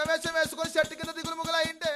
జంగవేషం వేసుకొని చెట్టు కింద దిగులు ముగలైంటే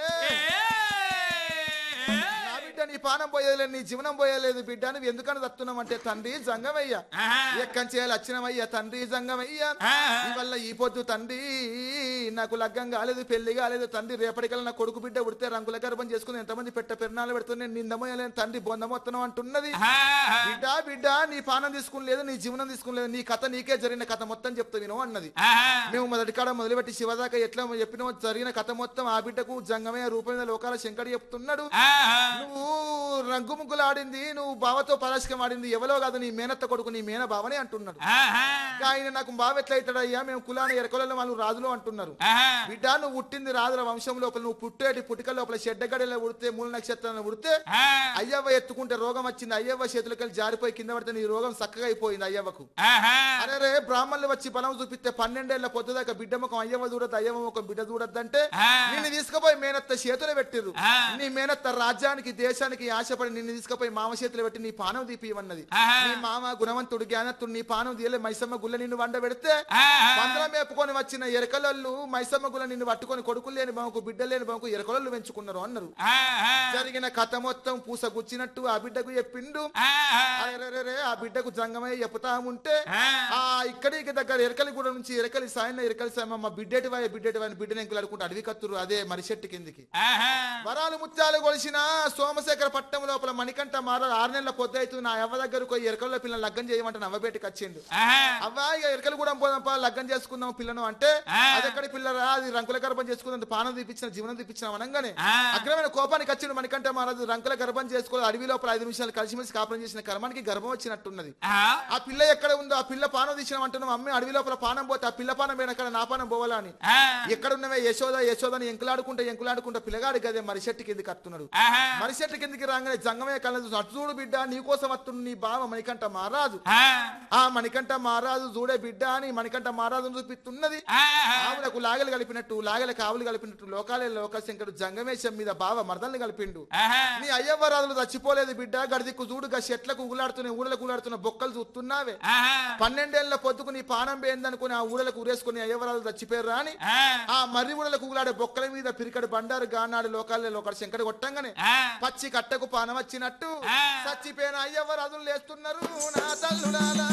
నా బిడ్డ నీ పానం పోయేలేదు నీ జీవనం పోయేలేదు బిడ్డ నువ్వు ఎందుకని తత్తున్నామంటే తండ్రి జంగమయ్య ఎక్కని చేయాలి వచ్చినమయ్య తండ్రి జంగమయ్య ఈ వల్ల ఈ పొద్దు తండ్రి నాకు లగ్గం కాలేదు పెళ్లి కాలేదు తండ్రి రేపటికల్లా నా కొడుకు బిడ్డ ఉడితే రంగుల గర్భం చేసుకుని ఎంతమంది పెట్ట పెరునాలు పెడుతుంది నేను నిందమోయలేని తండ్రి బొందమొత్తనం అంటున్నది బిడ్డ బిడ్డ నీ పానం తీసుకునిలేదు నీ జీవనం తీసుకునిలేదు నీ కథ నీకే జరిగిన కథ మొత్తం చెప్తా విను అన్నది మేము మొదటి కాడ మొదలుపెట్టి శివదాకా ఎట్లా చెప్పిన జరిగిన కథ మొత్తం ఆ బిడ్డకు జంగమయ్య రూపమైన లోకాల శంకర్ చెప్తున్నాడు నువ్వు రంగు ముగ్గులు ఆడింది నువ్వు బావతో పరాశకం ఆడింది ఎవరో కాదు నీ మేనత్త కొడుకు నీ మేన బావనే అంటున్నాడు ఇంకా ఆయన నాకు బావ ఎట్లా అవుతాడయ్యా మేము కులాన్ని ఎరకలలో వాళ్ళు రాజులు అంటున్నారు బిడ్డ నువ్వు పుట్టింది రాజుల వంశం లోపల నువ్వు పుట్టేటి పుట్టిక లోపల చెడ్డగడిలో ఉడితే మూల నక్షత్రాలను ఉడితే అయ్యవ్వ ఎత్తుకుంటే రోగం వచ్చింది అయ్యవ్వ చేతులకెళ్ళి జారిపోయి కింద పడితే నీ రోగం చక్కగా అయిపోయింది అయ్యవ్వకు అరే రే బ్రాహ్మణులు వచ్చి బలం చూపిస్తే పన్నెండేళ్ల పొద్దుదాకా బిడ్డ ముఖం అయ్యవ చూడద్దు అయ్యవ ముఖం బిడ్డ చూడద్దంటే నిన్ను తీసుకుపోయి మేనత్త చేతులు పెట్టిర్రు నీ మేనత్త రాజ్యానికి దేశానికి ఆశపడి నిన్ను తీసుకుపోయి మామ చేతులు పెట్టి నీ పానం దీపియమన్నది నీ మామ గుణవంతుడు జ్ఞానత్తుడు నీ పానం తీయలే మైసమ్మ గుల్ల నిన్ను వండ పెడితే పందరం మేపుకొని వచ్చిన ఎరకలళ్ళు మైసమ్మ గుల్ల నిన్ను పట్టుకొని కొడుకులు లేని బాముకు బిడ్డ లేని బాముకు ఎరకలళ్ళు పెంచుకున్నారు అన్నారు జరిగిన కథ మొత్తం పూస గుచ్చినట్టు ఆ బిడ్డకు చెప్పిండు అరెరెరెరె, ఆ బిడ్డకు జంగమయ్య చెప్తా ఉంటే ఆ ఇక్కడికి దగ్గర ఎరకలి గూడ నుంచి ఎరకలి సాయన ఎరకలి సాయన మా బిడ్డటి వాయి బిడ్డటి వాయి బిడ్డని ఎంకులు అడుకుంటే అడవి కత్తురు అదే మరి చెట్టు కిందికి వరాలు ముత్యాలు కొలిసిన సోమశేఖర పట్టణం లోపల మణికంఠ మార ఆరు నెలల పొద్దు అవుతుంది నా అవ్వ దగ్గరకు పోయి ఎరకల పిల్లలు లగ్గం చేయమంటే నవ్వబేటికి వచ్చిండు అవ్వా ఇక ఎరకలు కూడా పోదాంపా లగ్గం చేసుకుందాం పిల్లను అంటే అది ఎక్కడి పిల్లరా అది రంకుల గర్భం చేసుకుందాం పానం తీపించిన జీవనం తీపించిన అనగానే అగ్రమైన కోపానికి వచ్చిండు మణికంఠ మహారాజు రంకుల గర్భం చేసుకోవాలి అడవి లోపల ఐదు నిమిషాలు కలిసిమెలిసి కాపురం చేసిన కర్మానికి గర్భం వచ్చినట్టున్నది ఆ పిల్ల ఎక్కడ ఉందో ఆ పిల్ల పానం తీసిన అంటున్నాం అమ్మే అడవి లోపల పానం పోతే ఆ పిల్ల పానం పోయిన అక్కడ నా పానం పోవాలా అని ఎక్కడ ఉన్నవే యశోద యశోదని ఎంకులాడుకుంటా ఎంకులాడుకుంటా పిల్లగాడు గదే మరి చెట్టు కిందికి అత్తున్నాడు మరి చెట్టు కిందికి రాగానే జంగమే కళ్ళ చూసి అటు చూడు బిడ్డ నీ కోసం వస్తుంది నీ బావ మణికంఠ మహారాజు ఆ మణికంఠ మహారాజు చూడే బిడ్డ అని మణికంఠ మహారాజు చూపిస్తున్నది ఆవులకు లాగలు కలిపినట్టు లాగలకు ఆవులు కలిపినట్టు లోకాలే లోకశంకరుడు జంగమేశం మీద బావ మరదల్ని కలిపిండు నీ అయ్యవ్వ రాజులు చచ్చిపోలేదు బిడ్డ గడిదిక్కు చూడుగా చెట్లకు ఊలాడుతున్న ఊళ్ళకు ఊలాడుతున్న బొక్కలు చూస్తున్నావే పన్నెండేళ్ల పొద్దుకు నీ పానం పోయిందనుకుని ఆ ఊళ్ళకు ఊరేసుకుని అయ్యవరాలు చచ్చిపోయారు అని ఆ మర్రి ఊళ్ళకు ఊలాడే బొక్కల మీద పిరికడు బండారు గానాడు లోకాలే లోకాడు శంకడు కొట్టంగానే పచ్చి కట్టకు పానం వచ్చినట్టు చచ్చిపోయిన అయ్యవరాజులు లేస్తున్నారు నా తల్లుడాలా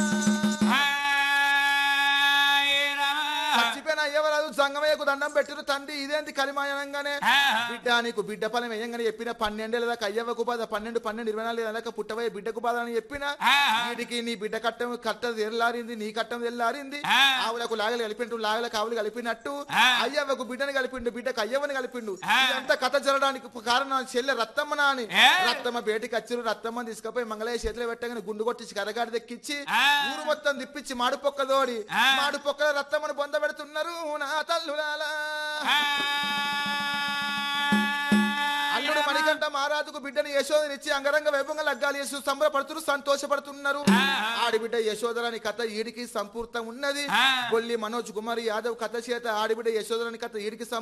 చచ్చిపోయిన అయ్యవరాజు సంగమయ్యకు దండం పెట్టిరు తండ్రి ఇదేంటి కలిమాయనంగానే బిడ్డ నీకు బిడ్డ ఫలం వేయంగానే చెప్పిన పన్నెండేళ్ళ దాకా అయ్యవకు బాధ పన్నెండు పన్నెండు ఇరవై నాలుగు దాకా పుట్టబోయే బిడ్డకు బాధ అని చెప్పిన వీటికి నీ బిడ్డ కట్టం కట్ట తెల్లారింది నీ కట్టం తెల్లారింది ఆవులకు లాగలు కలిపిండు లాగలకు ఆవులు కలిపినట్టు అయ్యవ్వకు బిడ్డని కలిపిండు బిడ్డకు అయ్యవని కలిపిండు ఇదంతా కథ జరగడానికి కారణం చెల్లె రత్తమ్మ నాని రత్తమ్మ బయటికి వచ్చిరు రత్తమ్మ తీసుకుపోయి మంగళయ్య చేతిలో పెట్టగానే గుండు కొట్టించి కరగాడి దెక్కిచ్చి ఊరు మొత్తం తిప్పించి మాడు పొక్కదోడి మాడు పొక్కల రత్తమ్మను బొంద పెడుతున్నారు నా తల్లులాలా అల్లుడు మణికంఠ మహారాజుకు బిడ్డని యశోదనిచ్చి అంగరంగ వైభవంగా లగ్గాలు చేసి సంబరపడుతున్నారు సంతోషపడుతున్నారు ఆడిబిడ్డ యశోదరాని కథ ఈడికి సంపూర్తం ఉన్నది గొల్లి మనోజ్ కుమార్ యాదవ్ కథ చేత ఆడిబిడ్డ యశోదరాని కథ ఈడికి